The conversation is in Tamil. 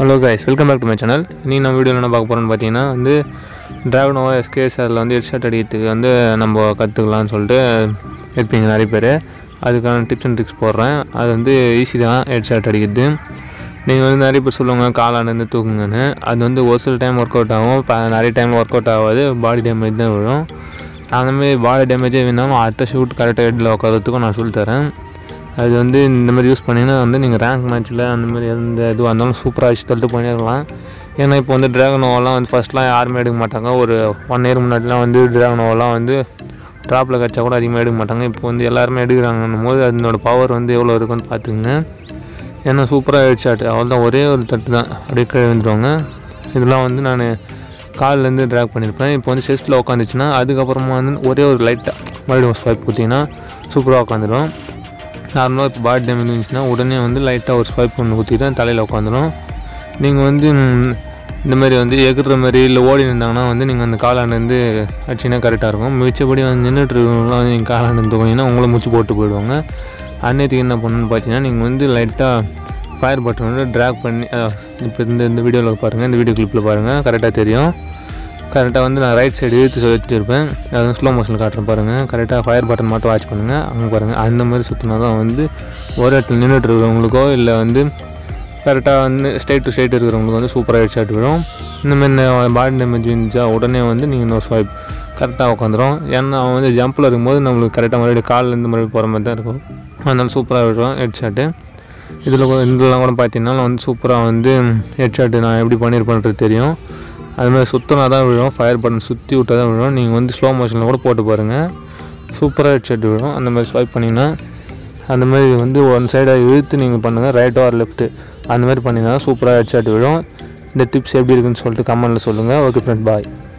hello guys welcome back to my channel நீ நம்ம வீடியோவில் என்ன பார்க்க போகிறோம்னு பார்த்தீங்கன்னா வந்து டிராகனோவா எஸ்கேஎஸ் அதில் வந்து ஹெட் ஷாட் அடிக்கிறதுக்கு வந்து நம்ம கற்றுக்கலாம்னு சொல்லிட்டு இருப்பீங்க நிறைய பேர் அதுக்கான டிப்ஸ் அண்ட் ட்ரிக்ஸ் போடுறேன் அது வந்து ஈஸி தான் ஹெட் ஷாட் அடிக்கிறது நீங்கள் வந்து நிறைய பேர் சொல்லுவாங்க காலாண்டு தூக்குங்கன்னு அது வந்து ஒரு சில டைம் ஒர்க் அவுட் ஆகும் இப்போ நிறைய டைம் ஒர்க் அவுட் ஆகாது பாடி டேமேஜ் தான் விழும் அந்தமாரி பாடி டேமேஜே வேணாலும் அடுத்த ஷூட் கரெக்டாக ஹெட்டில் உட்காரத்துக்கும் நான் சொல்லித்தரேன் அது வந்து இந்த மாதிரி யூஸ் பண்ணிங்கன்னா வந்து நீங்கள் ரேங்க் மேட்ச்சில் அந்த மாதிரி எந்த இதுவாக இருந்தாலும் சூப்பராக வச்சு தள்ளிட்டு பண்ணிடலாம் ஏன்னா இப்போ வந்து ட்ராகன் ஓவெல்லாம் வந்து ஃபஸ்ட்லாம் யாருமே எடுக்க மாட்டாங்க ஒரு ஒன் இயர் முன்னாடிலாம் வந்து ட்ராகன் ஓவெல்லாம் வந்து ட்ராப்பில் கிடச்சா கூட அதிகமாக எடுக்க மாட்டாங்க இப்போ வந்து எல்லாருமே எடுக்கிறாங்கன்னும் போது அதனோட பவர் வந்து எவ்வளோ இருக்குன்னு பார்த்துக்குங்க ஏன்னா சூப்பராக ஹெட் ஷாட் அவ்வளோதான் ஒரே ஒரு தட்டு தான் அப்படியே கீழே விழுந்துருவாங்க இதெல்லாம் வந்து நான் கால்லேருந்து ட்ராக் பண்ணியிருப்பேன் இப்போ வந்து செஸ்ட்டில் உட்காந்துச்சுன்னா அதுக்கப்புறமா வந்து ஒரே ஒரு லைட்டாக மறுபடியும் ஸ்வைப் கொடுத்தீங்கன்னா சூப்பராக உட்காந்துரும் நார்மலாக இப்போ பாடி டேமேஜ் இருந்துச்சுன்னா உடனே வந்து லைட்டாக ஒரு ஸ்வைப் ஒன்று ஊற்றிட்டு தலையில் உட்காந்துரும் நீங்கள் வந்து ம், இந்த மாதிரி வந்து எகுற மாதிரி இல்லை ஓடி நின்றாங்கன்னா வந்து நீங்கள் அந்த காலாண்டு அடிச்சிங்கன்னா கரெக்டாக இருக்கும் மிச்சபடி வந்து நின்றுட்டு இருக்கவங்களாம் வந்து நீங்கள் காலாண்டு தூக்கிங்கன்னா உங்களை மூச்சு போட்டு போயிடுவாங்க அன்னைத்துக்கு என்ன பண்ணணும்னு பார்த்தீங்கன்னா நீங்கள் வந்து லைட்டாக ஃபயர் பட்டன் வந்து ட்ராக் பண்ணி அஹ், இப்போ இந்த இந்த வீடியோவில் பாருங்கள் இந்த வீடியோ கிளிப்பில் பாருங்கள் கரெக்டாக தெரியும் கரெக்டாக வந்து நான் ரைட் சைடு இழுத்து வச்சுருப்பேன் அது வந்து ஸ்லோ மோஷன் காட்டுறேன் பாருங்கள் கரெக்டாக ஃபயர் பட்டன் மட்டும் வாட்ச் பண்ணுங்கள் அங்கே பாருங்கள் அந்த மாதிரி சுற்றினா தான் வந்து ஒரு இடத்துல நின்றுட்டு இருக்கிறவங்களுக்கோ இல்லை வந்து கரெக்டாக வந்து ஸ்ட்ரைட் டு ஸ்ட்ரைட் இருக்கிறவங்களுக்கு வந்து சூப்பராக ஹெட் ஷாட் விடும் இந்த மாதிரி பாடி டேமேஜ் இருந்துச்சா உடனே வந்து நீங்கள் இன்னொரு ஸ்வைப் கரெக்டாக உட்காந்துரும் ஏன்னா அவன் வந்து ஜம்பில் இருக்கும்போது நம்மளுக்கு கரெக்டாக மறுபடியும் கால்லேருந்து மறுபடியும் போகிற மாதிரி தான் இருக்கும் அதனால சூப்பராக விடுவோம் ஹெட் ஷாட்டு இதில் கூட இதெல்லாம் கூட பார்த்தீங்கன்னா வந்து சூப்பராக வந்து ஹெட் ஷாட்டு நான் எப்படி பண்ணியிருப்பேன்றது தெரியும் அது மாதிரி சுற்றினா தான் விழும் ஃபயர் பட்டன் சுற்றி விட்டால் தான் விழும் நீங்கள் வந்து ஸ்லோ மோஷனில் கூட போட்டு பாருங்கள் சூப்பராக ஹெட் ஷாட் விழும் அந்த மாதிரி ஸ்வைப் பண்ணிங்கன்னா அந்த மாதிரி வந்து ஒன் சைடாக இழுத்து நீங்கள் பண்ணுங்கள் ரைட் ஆர் லெஃப்ட்டு அந்த மாதிரி பண்ணிங்கன்னா சூப்பராக ஹெட் ஷாட் விழும் இந்த டிப்ஸ் எப்படி இருக்குன்னு சொல்லிட்டு கமெண்ட்டில் சொல்லுங்கள் ஓகே ஃப்ரெண்ட் பாய்